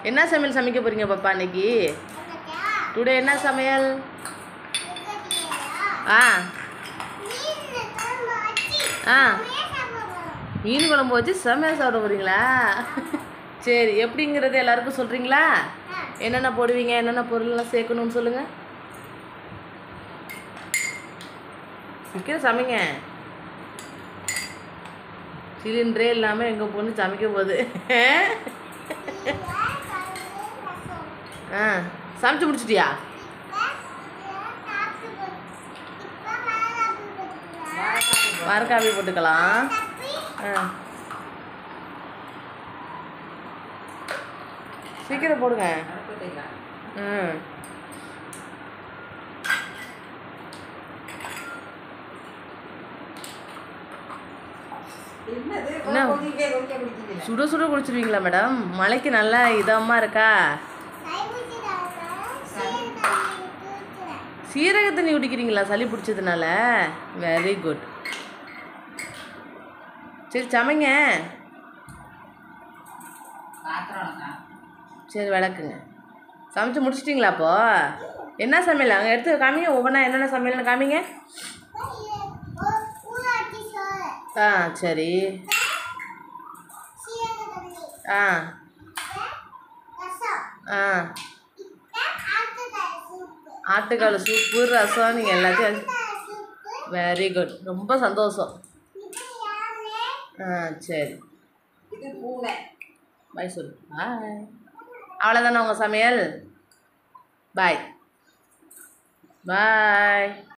என்ன சமையல் சமைக்க போறீங்க பாப்பா இன்னைக்கு டுடே என்ன சமையல் ஆ ஆ மீன் குழம்பு வச்சு சமையல் சாப்பிட போறீங்களா சரி எப்படிங்கிறது எல்லாருக்கும் சொல்றீங்களா என்னென்ன போடுவீங்க என்னென்ன பொருள்லாம் சேர்க்கணும்னு சொல்லுங்க சீக்கிரம் சமைங்க சிலிண்டரே இல்லாமல் எங்கள் பொண்ணு சமைக்க போகுது ஆ சமைச்சு முடிச்சிட்டியா வர காபி போட்டுக்கலாம் ஆ சீக்கிரம் போடுங்க ம் என்ன? சுட சுட குடிச்சிருவீங்களா மேடம் மழைக்கு நல்லா இதமாக இருக்கா சீரக தண்ணி குடிக்கிறீங்களா சளி பிடிச்சதுனால வெரி குட் சரி சமைங்க சரி விளக்குங்க சமைச்சு முடிச்சிட்டிங்களா அப்போ என்ன சமையல் அங்கே எடுத்து காமிங்க ஒவ்வொன்றா என்னென்ன சமையல்னு காமிங்க ஆ சரி ஆ ஆ ஆட்டுக்கால் சூப்பு ரசம் நீங்கள் எல்லாத்தையும் வெரி குட் ரொம்ப சந்தோஷம் ஆ சரி பாய் சொல்லு பாய் அவ்வளோதானே உங்கள் சமையல் பாய் பாய்